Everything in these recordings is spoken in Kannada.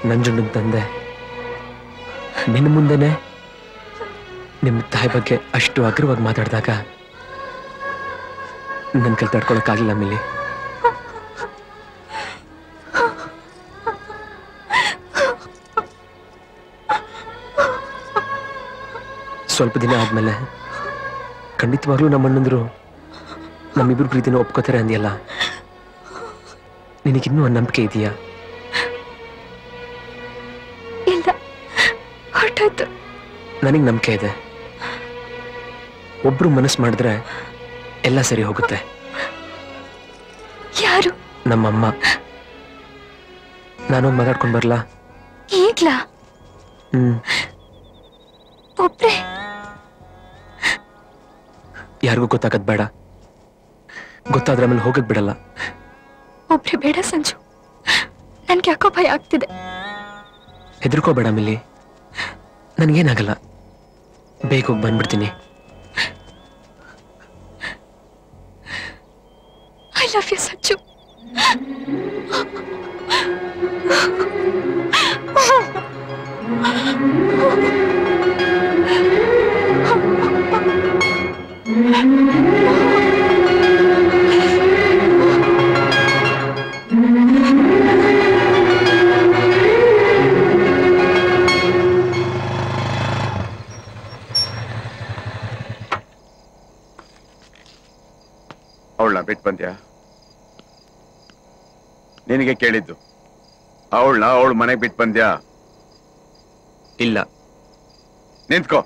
ನಂಜುಂಡನ್ ತಂದೆ ನಿನ್ನ ಮುಂದೆನೆ ನಿಮ್ಮ ತಾಯಿ ಬಗ್ಗೆ ಅಷ್ಟು ಅಗ್ರವಾಗಿ ಮಾತಾಡಿದಾಗ ನನ್ನ ಕೈ ತಡ್ಕೊಳಕ್ಕಾಗಲಿಲ್ಲ ಮಿಲಿ ಸ್ವಲ್ಪ ದಿನ ಆದ್ಮೇಲೆ ಖಂಡಿತವಾಗ್ಲೂ ನಮ್ಮಣ್ಣಂದ್ರು ನಮ್ಮಿಬ್ರು ಪ್ರೀತಿನ ಒಪ್ಕೋತಾರೆ ಅಂದ್ಯಲ್ಲ ನಿನಗಿನ್ನೂ ಒಂದು ನಂಬಿಕೆ ಇದೆಯಾ ಇಲ್ಲ ಹೊರಟೋಯ್ತು ನನಗೆ ನಂಬಿಕೆ ಇದೆ ಒಬ್ರು ಮನಸ್ಸು ಮಾಡಿದ್ರೆ ಎಲ್ಲ ಸರಿ ಹೋಗುತ್ತೆ ಯಾರು ನಮ್ಮಮ್ಮ ನಾನೊಂದು ಮಾತಾಡ್ಕೊಂಡು ಬರಲಾ ಈಗ್ಲಾ ಹ್ಮ್ ಒಬ್ರೇ ಯಾರಿಗೂ ಗೊತ್ತಾಗದ್ ಬೇಡ ಗೊತ್ತಾದ್ರೆ ಆಮೇಲೆ ಹೋಗಕ್ ಬಿಡಲ್ಲ ಒಬ್ರೇ ಬೇಡ ಸಂಜು ನನ್ಗೆ ಯಾಕೋ ಭಯ ಆಗ್ತಿದೆ ಹೆದರ್ಕೋಬೇಡ ಮಿಲ್ಲಿ ನನಗೇನಾಗಲ್ಲ ಬೇಗ ಹೋಗಿ ಬಂದ್ಬಿಡ್ತೀನಿ ಐ ಲವ್ ಯು ಸಂಜು ಅವಳನ್ನ ಬಿಟ್ಟು ಬಂದ್ಯಾ ನಿನಗೆ ಕೇಳಿದ್ದು ಅವಳನ್ನ ಅವಳ ಮನೆಗೆ ಬಿಟ್ಟು ಬಂದ್ಯಾ ಇಲ್ಲ ನಿಂತ್ಕೋ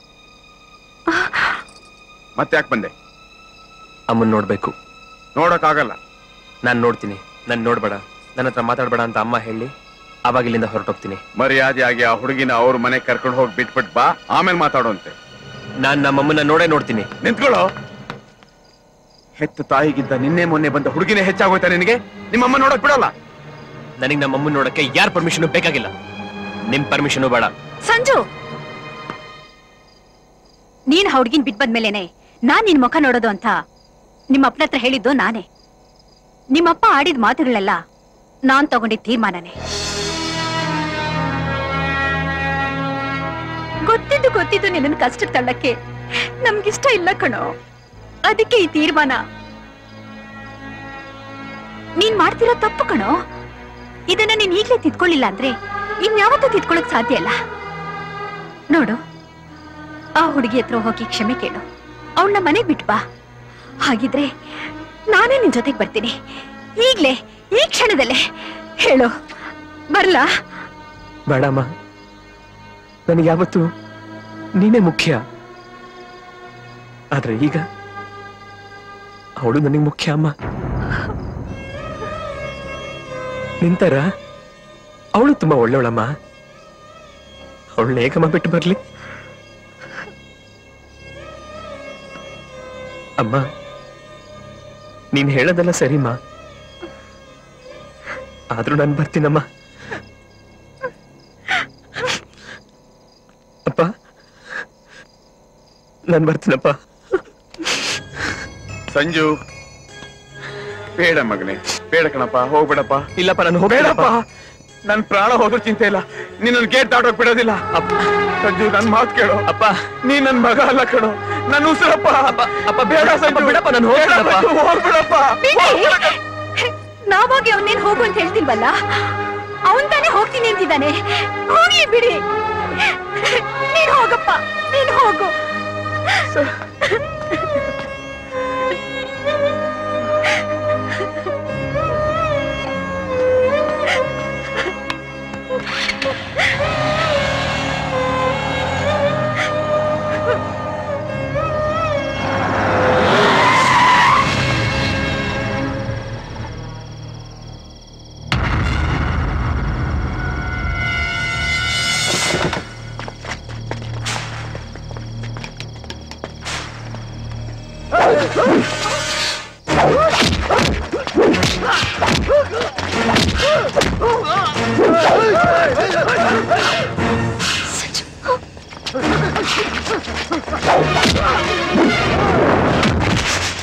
ಮತ್ತೆ ಯಾಕೆ ಬಂದೆ ಅಮ್ಮನ್ ನೋಡ್ಬೇಕು ನೋಡಕ್ಕಾಗಲ್ಲ ನಾನು ನೋಡ್ತೀನಿ ನಾನು ನೋಡ್ಬೇಡ ನನ್ನ ಹತ್ರ ಮಾತಾಡ್ಬೇಡ ಅಂತ ಅಮ್ಮ ಹೇಳಿ ಅವಾಗ ಇಲ್ಲಿಂದ ಹೊರಟೋಗ್ತೀನಿ ಮರ್ಯಾದೆಯಾಗಿ ಆ ಹುಡುಗಿನ ಅವ್ರ ಮನೆಗೆ ಕರ್ಕೊಂಡು ಹೋಗಿ ಬಿಟ್ಬಿಟ್ ಬಾ ಆಮೇಲೆ ಮಾತಾಡುವಂತೆ ನಾನ್ ನಮ್ಮಮ್ಮನ ನೋಡೇ ನೋಡ್ತೀನಿ ನಿಂತ್ಕೊಳ್ಳೋ ಹೆತ್ತ ತಾಯಿಗಿಂತ ನಿನ್ನೆ ಮೊನ್ನೆ ಬಂದ ಹುಡುಗಿನೇ ಹೆಚ್ಚಾಗೋಯ್ತಾ ನಿನಗೆ ನಿಮ್ಮಮ್ಮ ನೋಡಕ್ ಬಿಡಲ್ಲ ನನಗೆ ನಮ್ಮಮ್ಮನ ನೋಡಕ್ಕೆ ಯಾರ ಪರ್ಮಿಷನ್ ಬೇಕಾಗಿಲ್ಲ ನಿಮ್ ಪರ್ಮಿಷನ್ ಬೇಡ ಸಂಜು ನೀನ್ ಆ ಹುಡ್ಗಿನ್ ಬಿಟ್ ಬಂದ್ಮೇಲೆನೆ ನಾನ್ ನಿನ್ ಮುಖ ನೋಡೋದು ಅಂತ ನಿಮ್ಮ ಅಪ್ಪನ ಹತ್ರ ಹೇಳಿದ್ದು ನಾನೇ ನಿಮ್ಮಪ್ಪ ಆಡಿದ ಮಾತುಗಳೆಲ್ಲ ನಾನ್ ತಗೊಂಡಿದ್ ತೀರ್ಮಾನನೇ ಗೊತ್ತಿದ್ದು ಗೊತ್ತಿದ್ದು ನಿನ್ನ ಕಷ್ಟ ತಳ್ಳಕ್ಕೆ ನಮ್ಗಿಷ್ಟ ಇಲ್ಲ ಕಣೋ ಅದಕ್ಕೆ ಈ ತೀರ್ಮಾನ ನೀನ್ ಮಾಡ್ತಿರೋ ತಪ್ಪು ಕಣೋ ಇದನ್ನ ನೀನ್ ಈಗ್ಲೇ ತಿದ್ಕೊಳ್ಳಿಲ್ಲ ಅಂದ್ರೆ ಇನ್ಯಾವತ್ತೂ ತಿದ್ಕೊಳಕ್ ಸಾಧ್ಯ ಇಲ್ಲ ನೋಡು ಆ ಹುಡುಗಿ ಹತ್ರ ಹೋಗಿ ಕ್ಷಮೆ ಕೇಳು ಅವಳನ್ನ ಮನೆಗ್ ಬಿಟ್ಟು ಬಾ ಹಾಗಿದ್ರೆ ನಾನೇ ನಿನ್ ಜೊತೆಗ್ ಬರ್ತೀನಿ ಈಗ್ಲೇ ಈ ಕ್ಷಣದಲ್ಲೇ ಹೇಳು ಬರ್ಲಾ ಬೇಡಮ್ಮ ನನಗೆ ಯಾವತ್ತು ನೀನೇ ಮುಖ್ಯ ಆದ್ರೆ ಈಗ ಅವಳು ನನಗೆ ಮುಖ್ಯ ಅಮ್ಮ ನಿಂತರ ಅವಳು ತುಂಬಾ ಒಳ್ಳೆಯವಳಮ್ಮ ಅವಳನ್ನ ಏಕಮ್ಮ ಬಿಟ್ಟು ಬರ್ಲಿ ಅಮ್ಮ ನೀನ್ ಹೇಳೋದೆಲ್ಲ ಸರಿಮ್ಮ ಆದ್ರೂ ನಾನು ಬರ್ತೀನಮ್ಮ ಅಪ್ಪ ನಾನು ಬರ್ತೀನಪ್ಪ ಸಂಜು ಬೇಡ ಮಗನೇ ಬೇಡ ಕಣಪ್ಪ ಹೋಗ್ಬೇಡಪ್ಪ ಇಲ್ಲಪ್ಪ ನಾನು ಬೇಡಪ್ಪ ನನ್ ಪ್ರಾಣ ಹೋದ್ರೂ ಚಿಂತೆ ಇಲ್ಲ ನೀನ್ ನನ್ ಗೇಟ್ ದಾಟೋಕ್ ಬಿಡೋದಿಲ್ಲ ಸಂಜು ನನ್ ಮಾತು ಕೇಳು ಅಪ್ಪ ನೀ ನನ್ ಮಗ ಅಲ್ಲ ಕಣೋ ನನ್ ಉಸಿರಪ್ಪ ಅಪ್ಪ ಅಪ್ಪ ಬೇಡ ಬೇಡ ಸಂಜು ಬಿಡಪ್ಪ ನಾನು ಬೇಡ ಹೋಗ್ತೀನಪ್ಪ ಸಂಜು, ಹೋಗ್ಬಿಡಪ್ಪ ನಾವಾಗಿ ಅವನೇನ್ ಹೋಗು ಅಂತ ಹೇಳ್ತಿಲ್ವಲ್ಲ ಅವನ್ ತಾನೇ ಹೋಗ್ತೀನಿ ಅಂತಿದ್ದಾನೆ ಹೋಗ್ಲಿ ಬಿಡಿ ನೀನ್ ಹೋಗಪ್ಪ ನೀನ್ ಹೋಗು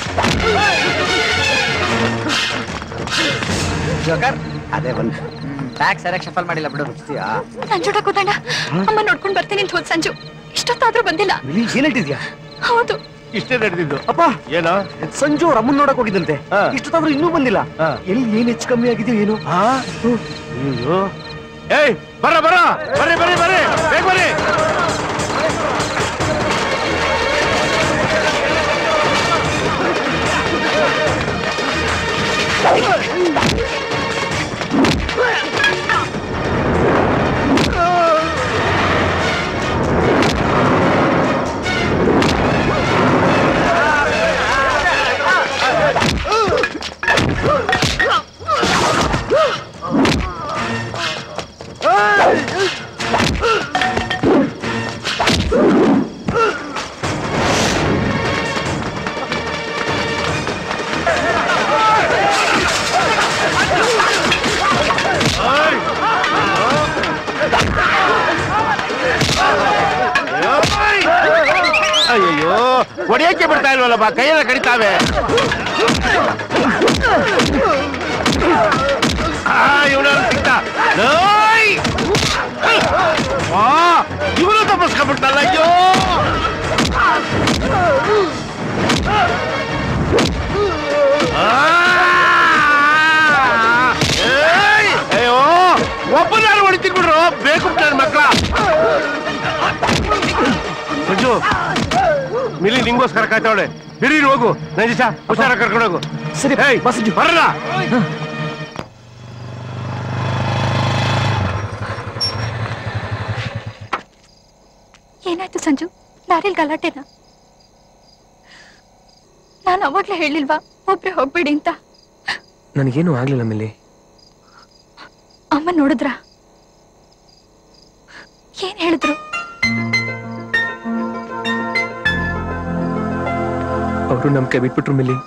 ಜೋಕರ್ ಅದೇ ಬಂದು ಬ್ಯಾಗ್ ಸರಿಯಾಗಿ ಶಫಲ್ ಮಾಡಿಲ್ಲ ಬಿಡು ನನ್ ಜೋಡ ಕೂತಣ್ಣ ಅಮ್ಮ ನೋಡ್ಕೊಂಡ್ ಬರ್ತೀನಿ ಅಂತ ಹೋದ್ ಸಂಜು ಇಷ್ಟೊತ್ತಾದ್ರೂ ಬಂದಿಲ್ಲ ಏನ್ ಹೇಳ್ತಿದ್ಯಾ ಹೌದು ಇಷ್ಟೇ ನಡೆದಿದ್ದು ಅಪ್ಪ ಏನೋ ಸಂಜು ಅವ್ರ ಅಮ್ಮನ್ ನೋಡಕ್ ಹೋಗಿದ್ದಂತೆ ಹಾ. ಇಷ್ಟೊತ್ತಾದ್ರೂ ಇನ್ನೂ ಬಂದಿಲ್ಲ ಹಾ. ಎಲ್ಲಿ ಏನ್ ಹೆಚ್ಚು ಕಮ್ಮಿ ಆಗಿದೆಯೋ ಏನೋ ಅಯ್ಯೋ ಏಯ್ ಬರ ಬರ ಬರ್ರಿ ಬರ್ರಿ ಬರ್ರಿ ಬೇಗ ಬರ್ರಿ ಅಯ್ಯಯ್ಯೋ ಹೊಡಿಯಕ್ಕೆ ಬಿಡ್ತಾ ಇಲ್ವಲ್ಲಪ್ಪ ಕೈಯೆಲ್ಲ ಕಡಿತಾವೆ ಆ ಇವನ ಸಿಕ್ತ ಇವನು ತಪ್ಪಿಸ್ಕೊಂಡ್ಬಿಟ್ಟಲ್ಲ ಅಯ್ಯೋ ಆ! ಏಯ್! ಅಯ್ಯೋ ಒಬ್ಬನಾರು ಹೊಡಿತೀನಿ ಬಿಡ್ರು ಬೇಕು ನನ್ನ ಮಕ್ಕಳ ಮಂಜು ಮಿಲಿ ನಿಂಗೋಸ್ಕರ ಕಾಯ್ತಾವಳೆ ಬಿಡಿ ಹೋಗು ನಂಜೀಶ ಹುಷಾರ ಕರ್ಕೊಂಡೋಗು ಸರಿ ಏಯ್ ಬಸ್ ಬರಲ್ಲ ಏನಾಯ್ತು ಸಂಜು ದಾರಿಲ್ ಗಲಾಟೆನಾ ನಾನು ಅವಾಗ್ಲೇ ಹೇಳಿಲ್ವಾ ಒಬ್ರೆ ಹೋಗ್ಬೇಡಿ ಅಂತ ನನಗೇನು ಆಗ್ಲಿಲ್ಲ ಮಿಲಿ ಅಮ್ಮ ನೋಡಿದ್ರ ಏನ್ ಹೇಳಿದ್ರು ಅವರು ನಮ್ ಕೈ ಬಿಟ್ಬಿಟ್ರು ಮಿಲಿ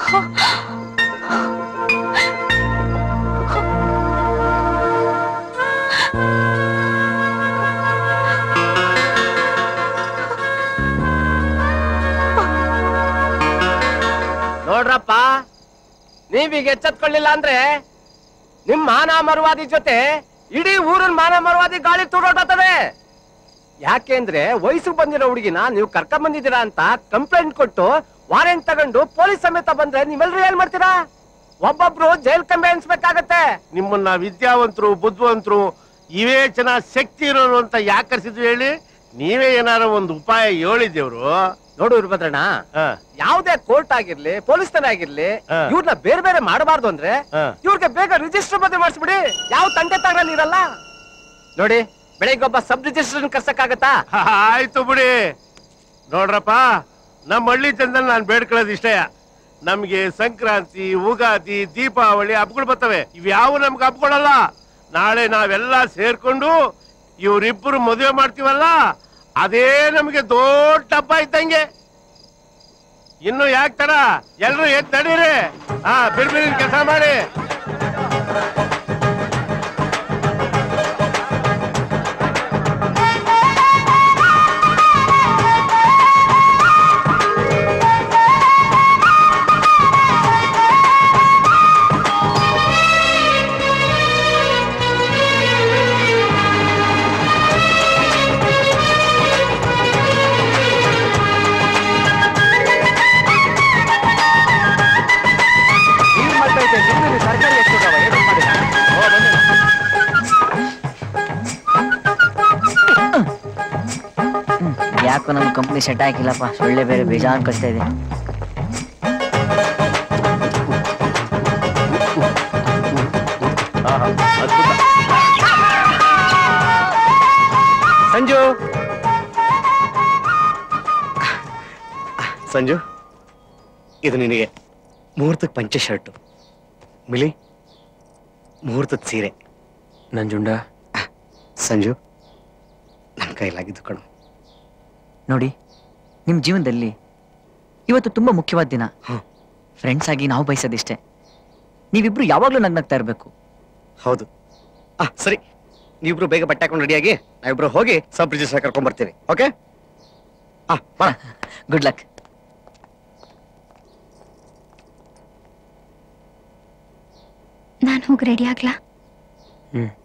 ನೋಡ್ರಪ್ಪ ನೀವೀಗ ಎಚ್ಚೆತ್ಕೊಳ್ಳಿಲ್ಲ ಅಂದ್ರೆ ನಿಮ್ ಮಾನ ಮರುವಾದಿ ಜೊತೆ ಇಡೀ ಊರಿನ ಮಾನ ಮರುವಾದಿ ಗಾಳಿ ತೂಡೋಟತ್ತದೆ ಯಾಕೆಂದ್ರೆ ವಯಸ್ಸು ಬಂದಿರೋ ಹುಡುಗಿನ ನೀವು ಕರ್ಕೊಂಡ್ ಬಂದಿದ್ದೀರಾ ಅಂತ ಕಂಪ್ಲೇಂಟ್ ಕೊಟ್ಟು ವಾರೆಂಟ್ ತಗೊಂಡು ಪೊಲೀಸ್ ಸಮೇತ ಬಂದ್ರೆ ನೀವೆಲ್ರು ಏನ್ ಮಾಡ್ತೀರಾ ಒಬ್ಬೊಬ್ರು ಜೈಲ್ ಕಂಬೆ ಅನ್ಸ್ಬೇಕಾಗತ್ತೆ ನಿಮ್ಮನ್ನ ವಿದ್ಯಾವಂತರು ಬುದ್ಧಿವಂತರು ವಿವೇಚನ ಶಕ್ತಿ ಇರೋರು ಅಂತ ಯಾಕೆ ಕರ್ಸಿದ್ವಿ ಹೇಳಿ ನೀವೇ ಏನಾರ ಒಂದು ಉಪಾಯ ಹೇಳಿದ್ದೇವ್ರು ನೋಡು ಇರ್ಭದ್ರಣ್ಣ ಹಾ ಯಾವ್ದೇ ಕೋರ್ಟ್ ಆಗಿರ್ಲಿ ಪೊಲೀಸ್ ಠಾಣೆ ಆಗಿರ್ಲಿ ಹಾ. ಇವ್ರನ್ನ ಬೇರೆ ಬೇರೆ ಮಾಡಬಾರ್ದು ಅಂದ್ರೆ ಹಾ. ಇವ್ರಿಗೆ ಬೇಗ ರಿಜಿಸ್ಟರ್ ಬದಲು ಮಾಡಿಸ್ಬಿಡಿ ಯಾವ ತಂದೆ ತಾಗ್ರಲ್ಲಿ ಇರಲ್ಲ ನೋಡಿ ಬೆಳಿಗ್ಗೆ ಒಬ್ಬ ಸಬ್ ರಿಜಿಸ್ಟ್ರೇಷನ್ ಕರ್ಸಕ್ಕಾಗತ್ತಾ ಆಯ್ತು ಬಿಡಿ ನೋಡ್ರಪ್ಪ ನಮ್ಮ ಹಳ್ಳಿ ಚಂದಲ್ಲಿ ನಾನು ಬೇಡ್ಕೊಳ್ಳೋದು ಇಷ್ಟಯ ನಮ್ಗೆ ಸಂಕ್ರಾಂತಿ ಉಗಾದಿ ದೀಪಾವಳಿ ಹಬ್ಬಗಳು ಬರ್ತವೆ ಇವ್ಯಾವು ನಮ್ಗೆ ಹಬ್ಬಗಳಲ್ಲ ನಾಳೆ ನಾವೆಲ್ಲ ಸೇರ್ಕೊಂಡು ಇವ್ರಿಬ್ರು ಮದುವೆ ಮಾಡ್ತೀವಲ್ಲ ಅದೇ ನಮ್ಗೆ ದೊಡ್ಡ ಹಬ್ಬ ಇದ್ದಂಗೆ ಇನ್ನು ಯಾಕೆ ತರ ಎಲ್ರು ಎದ್ ನಡೀರಿ ಹಾ ಬಿರ್ಬಿರಿನ ಕೆಲಸ ಮಾಡಿ ಸರ್ಕಾರಿ ಯಾಕೋ ನಮ್ ಕಂಪ್ನಿ ಸೆಟ್ ಆಗಿಲ್ಲಪ್ಪ ಸೊಳ್ಳೆ ಬೇರೆ ಬೇಜಾನ್ ಕಷ್ಟ ಇದೆ ಸಂಜು ಸಂಜು ಇದು ನಿನಗೆ ಮುಹೂರ್ತಕ್ಕೆ ಪಂಚೆ ಶರ್ಟು ಮಿಲಿ ಮುಹೂರ್ತದ ಸೀರೆ ನಂಜುಂಡ ಸಂಜು ನನ್ನ ಕೈಲಾಗಿದ್ದು ಕಣು ನೋಡಿ ನಿಮ್ ಜೀವನದಲ್ಲಿ ಇವತ್ತು ತುಂಬಾ ಮುಖ್ಯವಾದ ದಿನ ಹ್ಮ್. ಫ್ರೆಂಡ್ಸ್ ಆಗಿ ನಾವು ಬಯಸೋದಿಷ್ಟೇ ನೀವಿಬ್ರು ಯಾವಾಗ್ಲೂ ನಗ್ನಗ್ತಾ ಇರ್ಬೇಕು ಹೌದು ಆ ಸರಿ ನೀವಿಬ್ರು ಬೇಗ ಬಟ್ಟೆ ಹಾಕೊಂಡು ರೆಡಿಯಾಗಿ ನಾವಿಬ್ರು ಹೋಗಿ ಸಬ್ ರಿಜಿಸ್ಟರ್ ಕರ್ಕೊಂಡ್ ಬರ್ತೀವಿ ಓಕೆ ಆ ಬರ ಗುಡ್ ಲಕ್ ನಾನು ಹೋಗಿ ರೆಡಿ ಆಗ್ಲಾ ಹ್ಮ್